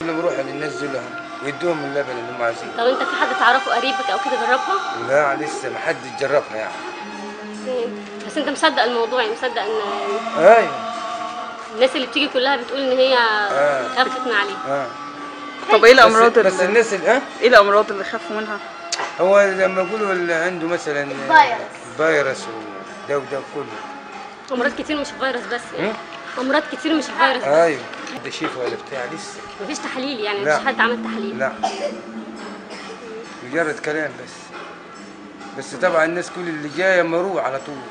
اللي بروح للناس دول ويدوهم اللبن اللي هم عايزينه طب انت في حد تعرفه قريبك او كده جربها لا لسه ما حد جربها يعني بس انت مصدق الموضوع يعني مصدق ان ايوه الناس اللي بتيجي كلها بتقول ان هي آه. خفت من عليه اه طب ايه الامراض بس, بس اللي الناس اللي اه ايه الامراض اللي خافوا منها هو لما يقولوا اللي عنده مثلا فيروس وده وده كله امراض كتير مش الفيروس بس يعني هم؟ امراض كتير مش الفيروس بس ايوه ده شيف ولا بتاع لسه مفيش تحاليل يعني لا. مفيش حد عمل تحاليل لا مجرد كلام بس بس طبعا الناس كل اللي جايه مروع على طول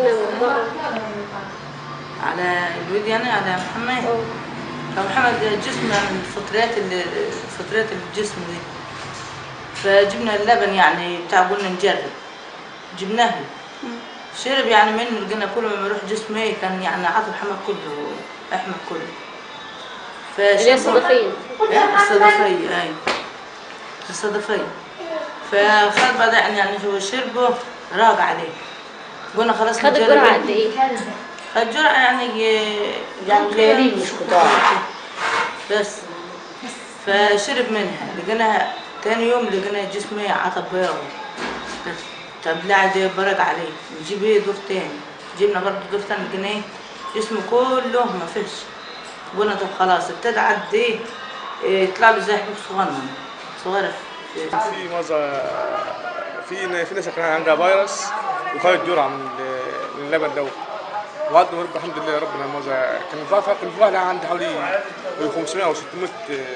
على الولد يعني على محمد فمحمد جسمه من فترات ال- فترات الجسم دي فجبنا اللبن يعني بتاع قلنا نجرب جبناه له. شرب يعني منه لقينا كل ما يروح جسمه كان يعني عاطل محمد كله احمد كله اللي هي فشرب- الصدفيه إيه؟ الصدفية أي الصدفية فخد بعد يعني يعني هو شربه راق عليه قلنا خلاص خد نجرب. الجرعه قد ايه؟ خد جرعة يعني يعني قليلين مش كتار بس فشرب منها لقينا تاني يوم لقينا جسمه عطب بيض بس طب لا ده برق عليه نجيب ايه دور تاني جبنا برضه دور تاني لقينا ايه جسمه كله ما فيش قلنا طب خلاص ابتدى عد ايه إيه، يطلع له زي حبوب صغنن صغيرة في في معظم في في ناس كان عندها فيروس وخدت جرعه من ال- من اللبن ده وعدنا رب الحمد لله ربنا معظم كان في كان في واحد عندي حوالي 500 او 600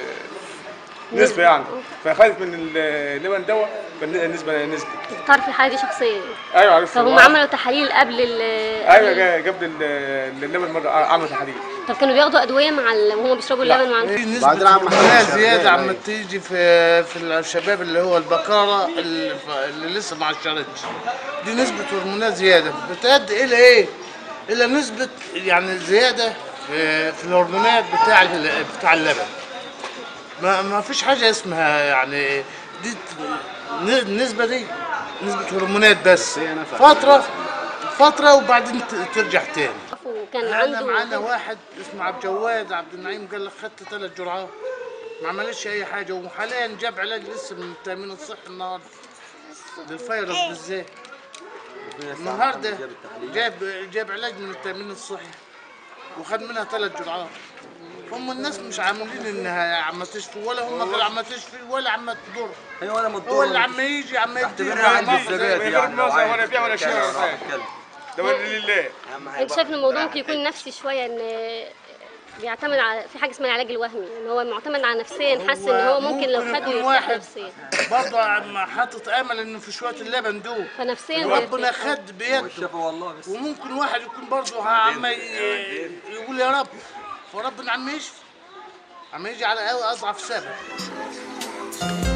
نسبة يعني فخدت من اللبن ده فالنسبة نزلت تعرف الحاله دي شخصيا ايوه عرفت فهم عملوا تحاليل قبل ال ايوه قبل- جا- قبل ال- اللبن مرة عملوا تحاليل طب كانوا بياخدوا ادويه مع ال... وهم بيشربوا اللبن مع ال... نسبة الهرمونات زيادة عم تيجي في في الشباب اللي هو البكارة اللي, اللي لسه ما عشرتش دي نسبة هرمونات زيادة بتؤدي إلى إيه؟ إلى نسبة يعني زيادة في, في الهرمونات بتاع ال- بتاع اللبن ما ما فيش حاجة اسمها يعني دي ن- النسبة دي نسبة هرمونات بس فترة فترة وبعدين ت- ترجع تاني وكان انا معانا عنده واحد اسمه عبد الجواد عبد النعيم قال لك خدت ثلاث جرعات ما عملش اي حاجه وحاليا جاب علاج لسه من التامين الصحي النهارده للفيروس بالذات النهارده جاب جاب علاج من التامين الصحي وخد منها ثلاث جرعات هم الناس مش عاملين انها عم تشفي ولا هم غير عم تشفي ولا عم تضر هي ولا ما هو اللي عم يجي عم يدي اعتبرها عندي الزبادي غير يعني لو موزة عايز ولا بيع ولا شراء ولا حاجة. اتكلم. ده من لله اهم حاجه انت شايف ان الموضوع ممكن يكون نفسي شويه ان بيعتمد على في حاجه اسمها العلاج الوهمي ان هو معتمد على نفسيا حاسس ان هو ممكن لو ممكن خده يكون يرتاح واحد نفسيا برضه عم حاطط امل انه في شويه اللبن دول فنفسيا وربنا بيرتاح. خد بيده والشفا والله بس وممكن واحد يكون برضه عم ي- يقول يا رب فربنا عم يشفي عم يجي على قوي اضعف سبب